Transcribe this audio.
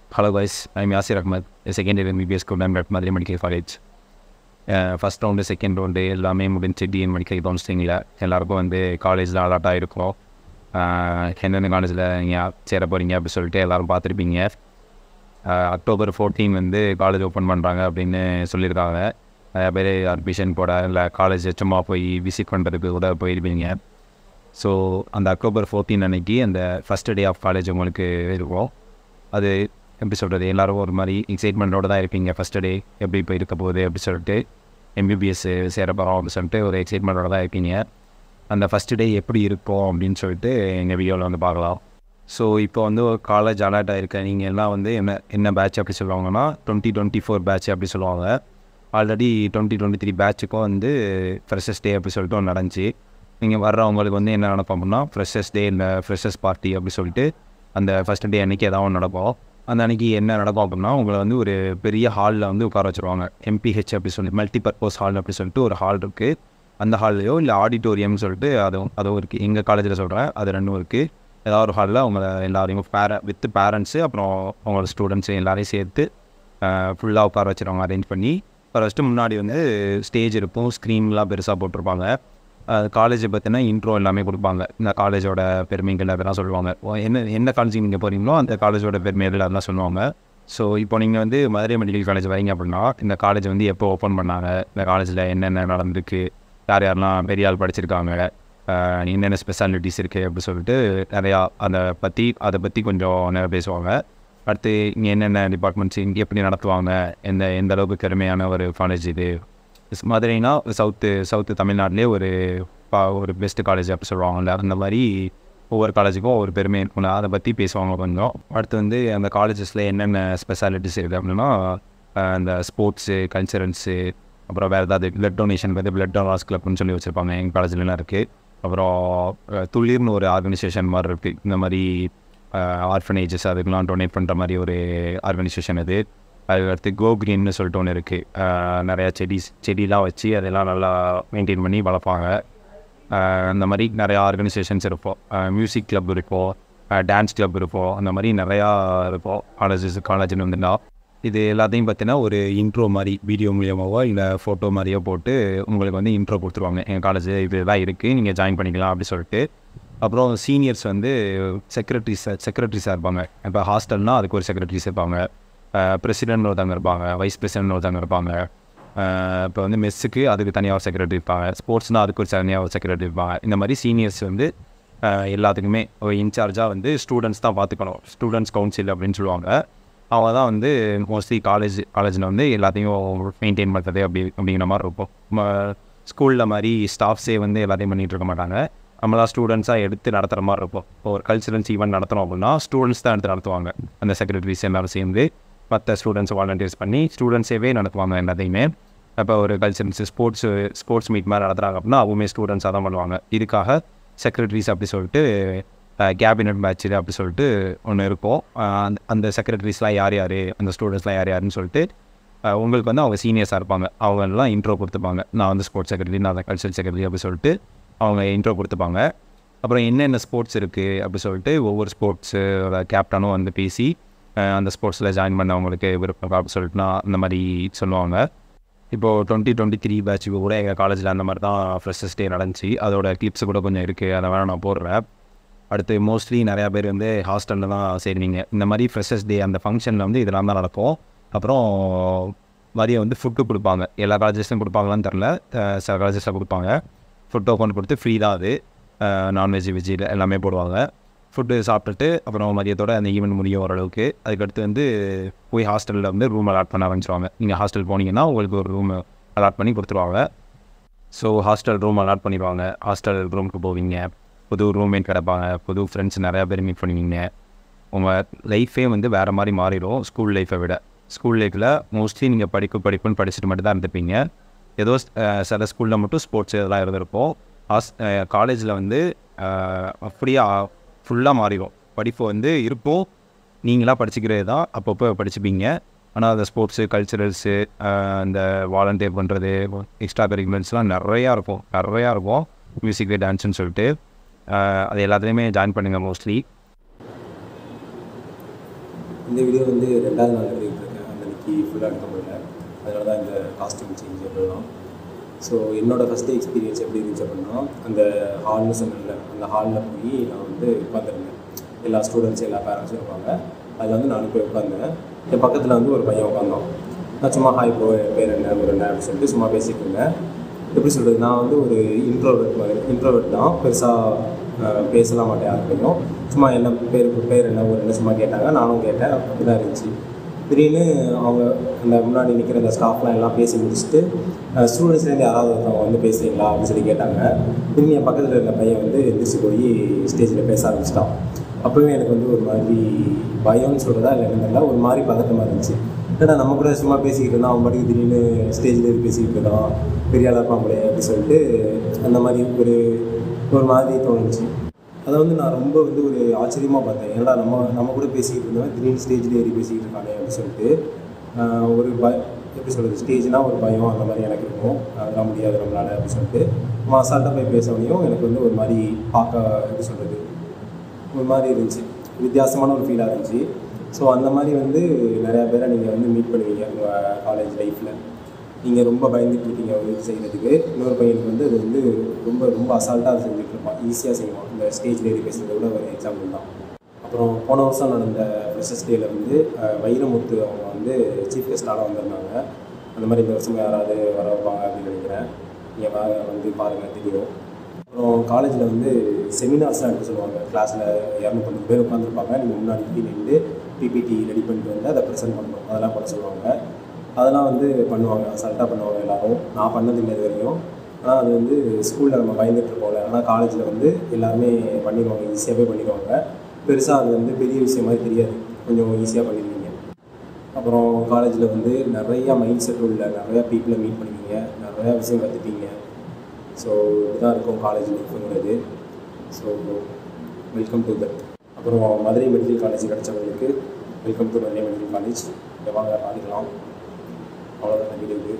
hello guys I'm Yasir Ahmed second year MBBS கோடம் Madurai medical college first round second round எல்லாமே முடிஞ்சு TN medical கவுன்சிலிங்கில் எல்லாருக்கும் வந்து காலேஜில் அலாட்டாக இருக்கும் எந்தெந்த காலேஜில் நீங்கள் சேர போகிறீங்க அப்படி சொல்லிட்டு எல்லோரும் பார்த்துருப்பீங்க அக்டோபர் ஃபோர்டீன் வந்து காலேஜ் ஓப்பன் பண்ணுறாங்க அப்படின்னு சொல்லியிருக்காங்க நிறையா பேர் அட்மிஷன் போட இல்லை காலேஜ் சும்மா போய் விசிட் பண்ணுறதுக்கு கூட போயிருப்பீங்க ஸோ அந்த அக்டோபர் ஃபோர்டீன் அன்னைக்கு அந்த ஃபஸ்ட் டே ஆஃப் காலேஜ் உங்களுக்கு இருக்கும் அது எப்படி சொல்கிறது எல்லோரும் ஒரு மாதிரி எக்ஸைட்மெண்ட்டோடு தான் இருப்பீங்க ஃபஸ்ட் டே எப்படி இப்போ இருக்க போகுது அப்படி சொல்லிட்டு எம்பிபிஎஸ் சேர போகிறோம் அப்படின்னு சொல்லிட்டு ஒரு எக்ஸைட்மெண்ட்டோட தான் இருப்பீங்க அந்த ஃபஸ்ட் டே எப்படி இருக்கும் அப்படின்னு சொல்லிட்டு எங்கள் வீடியோவில் வந்து பார்க்கலாம் ஸோ இப்போ வந்து ஒரு காலேஜ் அலர்ட் ஆகிருக்க நீங்கள் எல்லாம் வந்து என்ன என்ன பேட்ச் அப்படி சொல்லுவாங்கன்னா டுவெண்ட்டி டுவெண்ட்டி ஃபோர் பேட்ச் அப்படி சொல்லுவாங்க ஆல்ரெடி டுவெண்ட்டி டுவெண்ட்டி த்ரீ பேட்சுக்கும் வந்து ஃப்ரெஷர்ஸ் டே அப்படி சொல்லிட்டு ஒன்று நடந்துச்சு நீங்கள் வர்றவங்களுக்கு வந்து என்ன நடப்போம் அப்படின்னா ஃப்ரெஷர்ஸ் டே இல்லை ஃப்ரெஷர்ஸ் பார்ட்டி அப்படி சொல்லிட்டு அந்த ஃபஸ்ட் டே அன்றைக்கி ஏதாவது ஒன்று நடக்கும் அந்த அன்றைக்கி என்ன நடக்கும் அப்படின்னா உங்களை வந்து ஒரு பெரிய ஹாலில் வந்து உட்கார வச்சுருவாங்க எம்பிஹெச் அப்படி சொல்லி மல்டி பர்பஸ் ஹால் அப்படி சொல்லிட்டு ஒரு ஹால் இருக்குது அந்த ஹால்லையோ இல்லை ஆடிட்டோரியம்னு சொல்லிட்டு அதுவும் அதுவும் இருக்குது எங்கள் காலேஜில் சொல்கிறேன் அது ரெண்டும் இருக்குது ஏதாவது ஒரு ஹாலில் அவங்க எல்லாரையும் பேர வித் பேரண்ட்ஸு அப்புறம் அவங்களோட ஸ்டூடெண்ட்ஸு எல்லாரையும் சேர்த்து ஃபுல்லாக உட்கார வச்சுருவாங்க அரேஞ்ச் பண்ணி ஃபஸ்ட்டு முன்னாடி வந்து ஸ்டேஜ் இருக்கும் ஸ்க்ரீன்லாம் பெருசாக போட்டிருப்பாங்க காலேஜை பற்றினா இன்ட்ரோ எல்லாமே கொடுப்பாங்க இந்த காலேஜோட பெருமைகள் அதெல்லாம் சொல்லுவாங்க என்ன என்ன காலேஜுக்கு நீங்கள் போகிறீங்களோ அந்த காலேஜோட பெருமைகள் அதெல்லாம் சொல்லுவாங்க ஸோ இப்போ நீங்கள் வந்து மதுரை மெடிக்கல் காலேஜ் வரீங்க அப்படின்னா இந்த காலேஜ் வந்து எப்போ ஓப்பன் பண்ணாங்க இந்த காலேஜில் என்னென்ன நடந்திருக்கு யார் யாரெல்லாம் பெரிய ஆள் படிச்சிருக்காங்க என்னென்ன ஸ்பெஷாலிட்டிஸ் இருக்குது அப்படி சொல்லிட்டு நிறையா அதை பற்றி அதை பற்றி கொஞ்சம் நிறைய பேசுவாங்க அடுத்து இங்கே என்னென்ன டிபார்ட்மெண்ட்ஸ் இங்கே எப்படி நடத்துவாங்க எந்த எந்த அளவுக்கு திறமையான ஒரு காலேஜ் இது மதுரைனா சவுத்து சவுத்து தமிழ்நாட்டிலே ஒரு பா ஒரு பெஸ்ட்டு காலேஜ் அப்படி சொல்லுவாங்கல்ல அந்த மாதிரி ஒவ்வொரு காலேஜுக்கும் ஒவ்வொரு பெருமை இருக்கும்ல அதை பற்றி பேசுவாங்க கொஞ்சம் அடுத்து வந்து அந்த காலேஜஸில் என்னென்ன ஸ்பெஷாலிட்டிஸ் இருக்குது அப்படின்னா அந்த ஸ்போர்ட்ஸு கல்ச்சரல்ஸு அப்புறம் வேறு ஏதாவது பிளட் டொனேஷன் வந்து பிளட் டொனாஸ் கிளப்னு சொல்லி வச்சுருப்பாங்க எங்கள் காலேஜ்லாம் இருக்குது அப்புறம் துளிர்னு ஒரு ஆர்கனைசேஷன் மாதிரி இருக்குது இந்த மாதிரி ஆர்ஃபனேஜஸ் அதுக்கெலாம் டொனேட் பண்ணுற மாதிரி ஒரு ஆர்கனைசேஷன் அது அதுக்கடுத்து கோ க்ரீன்னு சொல்லிட்டு ஒன்று இருக்குது நிறையா செடி செடிலாம் வச்சு அதெல்லாம் நல்லா மெயின்டைன் பண்ணி வளர்ப்பாங்க அந்த மாதிரி நிறையா ஆர்கனைசேஷன்ஸ் இருப்போம் மியூசிக் கிளப் இருப்போம் டான்ஸ் கிளப் இருப்போம் அந்த மாதிரி நிறையா இருப்போம் காலேஜஸ் காலேஜ்னு வந்துட்டா இது எல்லாத்தையும் பார்த்தீங்கன்னா ஒரு இன்ட்ரோ மாதிரி வீடியோ மூலியமாவோ இல்லை ஃபோட்டோ மாதிரியோ போட்டு உங்களுக்கு வந்து இன்ட்ரோ கொடுத்துருவாங்க எங்கள் காலேஜ் இதுதான் இருக்குது நீங்கள் ஜாயின் பண்ணிக்கலாம் அப்படி சொல்லிட்டு அப்புறம் சீனியர்ஸ் வந்து செக்ரட்டரிஸ் செக்ரட்டரிஸாக இருப்பாங்க இப்போ ஹாஸ்டல்னால் அதுக்கு ஒரு செக்ரட்டரிஸ் இருப்பாங்க பிரசிடென்ட் ஒருத்தவங்க இருப்பாங்க வைஸ் பிரசிடென்ட் ஒருத்தவங்க இருப்பாங்க இப்போ வந்து மெஸ்ஸுக்கு அதுக்கு தனியாக ஒரு செக்ரட்டரி இருப்பாங்க ஸ்போர்ட்ஸ்னால் அதுக்கு ஒரு தனியாக ஒரு செக்ரட்டரி இருப்பாங்க இந்த மாதிரி சீனியர்ஸ் வந்து எல்லாத்துக்குமே ஒரு இன்சார்ஜாக வந்து ஸ்டூடெண்ட்ஸ் தான் பார்த்துக்கணும் ஸ்டூடெண்ட்ஸ் கவுன்சில் அப்படின்னு சொல்லுவாங்க அவங்க தான் வந்து மோஸ்ட்லி காலேஜ் காலேஜில் வந்து எல்லாத்தையும் மெயின்டைன் பண்ணுறது அப்படி அப்படிங்கிற மாதிரி இருக்கும் ஸ்கூலில் மாதிரி ஸ்டாஃப்ஸே வந்து எல்லாத்தையும் பண்ணிகிட்டு இருக்க மாட்டாங்க நம்மளாம் ஸ்டூடெண்ட்ஸாக எடுத்து நடத்துகிற மாதிரி இருக்கும் இப்போ ஒரு கல்ச்சுரல்ஸ் ஈவெண்ட் நடத்துகிறோம் அப்படின்னா ஸ்டூடெண்ட்ஸ் தான் எடுத்து நடத்துவாங்க அந்த செக்ரட்டரிஸ் எல்லாரும் சேர்ந்து மற்ற ஸ்டூடெண்ட்ஸ் வாலண்டியர்ஸ் பண்ணி ஸ்டூடெண்ட்ஸேவே நடத்துவாங்க எல்லாத்தையுமே இப்போ ஒரு கல்ச்சரல்ஸ் ஸ்போர்ட்ஸ் ஸ்போர்ட்ஸ் மீட் மாதிரி நடத்துகிறாங்க அப்படின்னா அவங்களுமே ஸ்டூடெண்ட்ஸாக தான் பண்ணுவாங்க இதுக்காக செக்ரட்டரிஸ் அப்படி சொல்லிட்டு கேபினட் பேட்ச் அப்படி சொல்லிட்டு ஒன்று இருக்கும் அந்த அந்த செக்ரட்டரிஸ்லாம் யார் யார் அந்த ஸ்டூடெண்ட்ஸ்லாம் யார் யாருன்னு சொல்லிட்டு உங்களுக்கு வந்து அவங்க சீனியர்ஸாக இருப்பாங்க அவங்கெல்லாம் இன்ட்ரோ கொடுத்துப்பாங்க நான் வந்து ஸ்போர்ட்ஸ் செக்ரட்டரி நான் கல்ச்சரல் செக்ரட்டரி அப்படி சொல்லிட்டு அவங்க இன்ட்ரோ கொடுத்துப்பாங்க அப்புறம் என்னென்ன ஸ்போர்ட்ஸ் இருக்குது அப்படி சொல்லிட்டு ஒவ்வொரு ஸ்போர்ட்ஸு கேப்டனும் வந்து பேசி அந்த ஸ்போர்ட்ஸில் ஜாயின் பண்ணவங்களுக்கு விருப்பம் அப்படி சொல்லிட்டுனா அந்த மாதிரி சொல்லுவாங்க இப்போது டுவெண்ட்டி டுவெண்ட்டி த்ரீ பேட்சுக்கு கூட எங்கள் காலேஜில் அந்த மாதிரி தான் ஃப்ரெஷர்ஸ் டே நடந்துச்சு அதோட கிளிப்ஸ் கூட கொஞ்சம் இருக்குது அதை வேணால் நான் போடுறேன் அடுத்து மோஸ்ட்லி நிறையா பேர் வந்து ஹாஸ்டலில் தான் சேருவீங்க இந்த மாதிரி ஃப்ரெஷர்ஸ் டே அந்த ஃபங்க்ஷனில் வந்து இதெல்லாம் தான் நடக்கும் அப்புறம் மதியம் வந்து ஃபுட்டு கொடுப்பாங்க எல்லா காலேஜஸ்லையும் கொடுப்பாங்களான்னு தெரில சில காலேஜஸில் கொடுப்பாங்க ஃபுட் ஓப்பன் கொடுத்து ஃப்ரீ தான் அது நான்வெஜ் வெஜ்ஜு எல்லாமே போடுவாங்க ஃபுட்டு சாப்பிட்டுட்டு அப்புறம் மதியத்தோட அந்த ஈவெண்ட் முடியும் ஓரளவுக்கு அதுக்கடுத்து வந்து போய் ஹாஸ்டலில் வந்து ரூம் அலாட் பண்ண ஆரம்பிச்சிருவாங்க நீங்கள் ஹாஸ்டல் போனீங்கன்னா உங்களுக்கு ஒரு ரூம் அலாட் பண்ணி கொடுத்துருவாங்க ஸோ ஹாஸ்டல் ரூம் அலாட் பண்ணிடுவாங்க ஹாஸ்டல் ரூமுக்கு போவீங்க புது ரூம்மேட் கிடப்பாங்க புது ஃப்ரெண்ட்ஸ் நிறையா பேர் மீட் பண்ணுவீங்க உங்கள் லைஃபே வந்து வேறு மாதிரி மாறிடும் ஸ்கூல் லைஃப்பை விட ஸ்கூல் லைஃப்பில் மோஸ்ட்லி நீங்கள் படிப்பு படிப்புன்னு படிச்சுட்டு மட்டும் தான் இருந்துப்பீங்க ஏதோ சில ஸ்கூலில் மட்டும் ஸ்போர்ட்ஸ் இதெல்லாம் இருந்திருப்போம் ஹாஸ் காலேஜில் வந்து அப்படியே ஃபுல்லாக மாறிடும் படிப்பு வந்து இருக்கும் நீங்களாக படிச்சுக்கிறது தான் அப்பப்போ படிச்சுப்பீங்க ஆனால் அந்த ஸ்போர்ட்ஸு கல்ச்சுரல்ஸு அந்த வாலண்டியர் பண்ணுறது எக்ஸ்ட்ரா கரிக்குலர்ஸ்லாம் நிறையா இருக்கும் நிறையா இருக்கும் மியூசிக் டான்ஸ்னு சொல்லிட்டு அது எல்லாத்துலேயுமே ஜாயின் பண்ணுங்கள் மோஸ்ட்லி இந்த வீடியோ வந்து ரெண்டாவது நாள் எடுத்துக்கிட்டு இருக்கேன் அந்த அன்னைக்கு ஃபுல்லாக எடுக்க முடியல அதனால தான் இந்த காஸ்டியூம் சேஞ்ச் அப்படிலாம் ஸோ என்னோடய ஃபஸ்ட்டு எக்ஸ்பீரியன்ஸ் எப்படி இருந்துச்சு அப்படின்னா அந்த ஹால்னு சொன்னேன்ல அந்த ஹாலில் போய் நான் வந்து உட்காந்துருந்தேன் எல்லா ஸ்டூடெண்ட்ஸ் எல்லா பேரண்ட்ஸும் இருப்பாங்க அதில் வந்து நானும் போய் உட்காந்தேன் என் பக்கத்தில் வந்து ஒரு பையன் உட்காந்தோம் நான் சும்மா ஹாய் ப்ரோ என் பேர் என்ன ஒரு என்ன அப்படின்னு சொல்லிட்டு சும்மா பேசிட்டு இருந்தேன் எப்படி சொல்கிறது நான் வந்து ஒரு இன்ட்ரோவர்ட் மாதிரி இன்ட்ரோவர்ட் தான் பெருசாக பேசலாம் மாட்டேன் யாருக்கையும் சும்மா என்ன பேர் பேர் என்ன ஒரு என்ன சும்மா கேட்டாங்க நானும் கேட்டேன் அப்படி தான் இருந்துச்சு திடீர்னு அவங்க அந்த முன்னாடி நிற்கிற அந்த ஸ்டாஃப்லாம் எல்லாம் பேசி முடிச்சுட்டு ஸ்டூடெண்ட்ஸ்லேருந்து யாராவது ஒருத்தவங்க வந்து பேசுறீங்களா அப்படின்னு சொல்லி கேட்டாங்க திரும்பி என் பக்கத்தில் இருந்த பையன் வந்து எந்திரிச்சு போய் ஸ்டேஜில் பேச ஆரம்பிச்சிட்டான் அப்போவே எனக்கு வந்து ஒரு மாதிரி பயம்னு சொல்கிறதா இல்லை என்னன்னு தெரியல ஒரு மாதிரி பதட்டமாக இருந்துச்சு ஏன்னா நம்ம கூட சும்மா பேசிக்கிட்டு இருந்தான் அவன் பாட்டுக்கு திடீர்னு ஸ்டேஜில் ஏறி பேசிக்கிட்டு இருக்கான் பெரிய ஆளாக இருப்பாங்களே அப்படி சொல்லிட்டு அந்த மாதிரி ஒரு ஒரு மாதிரி தோணுச்சு அதை வந்து நான் ரொம்ப வந்து ஒரு ஆச்சரியமாக பார்த்தேன் ஏன்னா நம்ம நம்ம கூட பேசிக்கிட்டு இருந்தவன் திடீர்னு ஸ்டேஜில் ஏறி பேசிக்கிட்டு இருக்கானே அப்படின்னு சொல்லிட்டு ஆஹ் ஒரு பய எப்படி சொல்கிறது ஸ்டேஜ்னால் ஒரு பயம் அந்த மாதிரி எனக்கு இருக்கும் அதெல்லாம் முடியாது நம்மளால் அப்படின்னு சொல்லிட்டு நம்ம அசால்ட்டாக போய் பேசவனையும் எனக்கு வந்து ஒரு மாதிரி பார்க்க எப்படி சொல்கிறது ஒரு மாதிரி இருந்துச்சு வித்தியாசமான ஒரு ஃபீலாக இருந்துச்சு ஸோ அந்த மாதிரி வந்து நிறையா பேரை நீங்கள் வந்து மீட் பண்ணுவீங்க உங்கள் காலேஜ் லைஃப்பில் நீங்கள் ரொம்ப பயந்துட்டு இருக்கீங்க ஒரு இது செய்கிறதுக்கு இன்னொரு பையனுக்கு வந்து அது வந்து ரொம்ப ரொம்ப அசால்ட்டாக அதை செஞ்சுட்டு இருப்பான் ஈஸியாக செய்வான் இந்த ஸ்டேஜ் ஏறி பேசுகிறத விட ஒரு எக்ஸாம்பிள் தான் அப்புறம் போன வருஷம் நடந்த ஃப்ரெஷர்ஸ் டேயில் வந்து அஹ், வைரமுத்து அவங்க வந்து சீஃப் கெஸ்டாக வந்திருந்தாங்க அந்த மாதிரி இந்த வருஷம் யாராவது வர வைப்பாங்க அப்படின்னு நினைக்கிறேன் நீங்கள் வா வந்து பாருங்கள் தெரியும் அப்புறம் காலேஜில் வந்து செமினார்ஸ்லாம் எடுக்க சொல்லுவாங்க கிளாஸில் இரநூத்தம்பது பேர் உட்காந்துருப்பாங்க நீங்கள் முன்னாடி போய் நின்று பிபிடி ரெடி பண்ணிட்டு வந்து அதை ப்ரெசென்ட் பண்ணணும் அதெல்லாம் பண்ண சொல்லுவாங்க அதெல்லாம் வந்து பண்ணுவாங்க அசால்ட்டாக பண்ணுவாங்க எல்லாரும் நான் பண்ணதில்லை இது வரையும் ஆனால் அது வந்து ஸ்கூலில் நம்ம பயந்துட்டு இருப்போம்ல ஆனால் காலேஜில் வந்து எல்லாருமே பண்ணிடுவாங்க ஈஸியாகவே பண்ணிடுவாங்க பெருசாக அது வந்து பெரிய விஷயம் மாதிரி தெரியாது கொஞ்சம் ஈஸியாக பண்ணிடுவீங்க அப்புறம் காலேஜில் வந்து நிறையா மைண்ட் செட் உள்ள நிறையா பீப்புளை மீட் பண்ணுவீங்க நிறையா விஷயம் கற்றுப்பீங்க ஸோ இதுதான் இருக்கும் காலேஜ் லைஃப்ங்கிறது ஸோ வெல்கம் டு தட் அப்புறம் மதுரை மெடிக்கல் காலேஜ் கிடச்சவங்களுக்கு welcome to Madurai medical college இங்கே வாங்க பார்த்துக்கலாம் அவ்வளோதான் வீடியோக்கு